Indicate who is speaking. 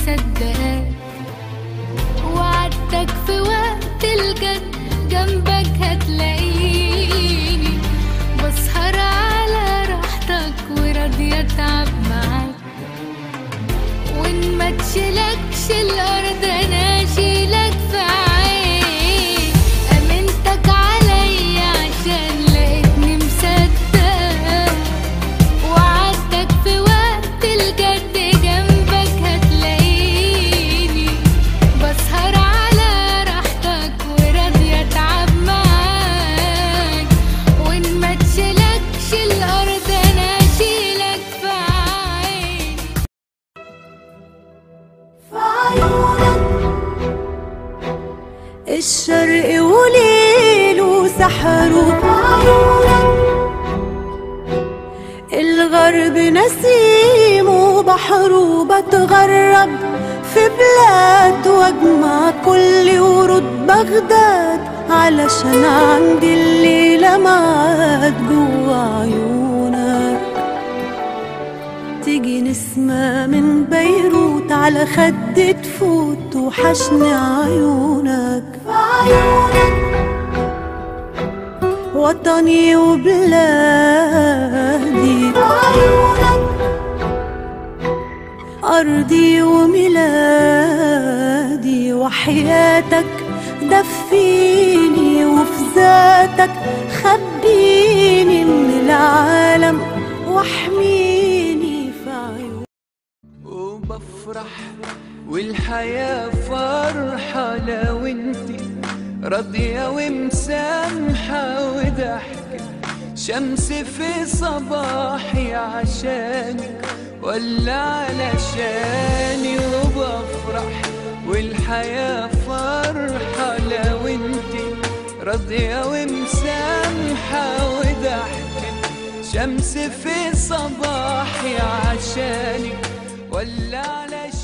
Speaker 1: مصدقاك وعدتك في وقت الجد جنبك هتلاقيني بسهر على راحتك وراضية اتعب معاك وان ما تشيلكش الارض انا اشيلك في عيني امنتك عليا عشان لقيتني مصدق وعدتك في وقت الجد جنبك هتلاقيني بسهر على راحتك وراضية اتعب معاك وان ما تشيلكش الارض انا اشيلك في عيني
Speaker 2: الشرق وليل وسحر وبعيونك الغرب نسيم وبحر وبتغرب في بلاد واجمع كل ورود بغداد علشان عندي الليلة معاك جوا عيونك تيجي نسمة من بيروت على خد تفوت وحشني عيونك عيونك وطني وبلادي عيونك أرضي وميلادي وحياتك دفيني وفي ذاتك خبيني من العالم واحميني في عيونك
Speaker 3: وبفرح والحياة فرحة لو انتي راضية ومسامحة وضحكة شمس في صباحي عشانك ولا علشاني وبفرح والحياة فرحة لو انتي راضية ومسامحة وضحكة شمس في صباحي عشانك ولا علشاني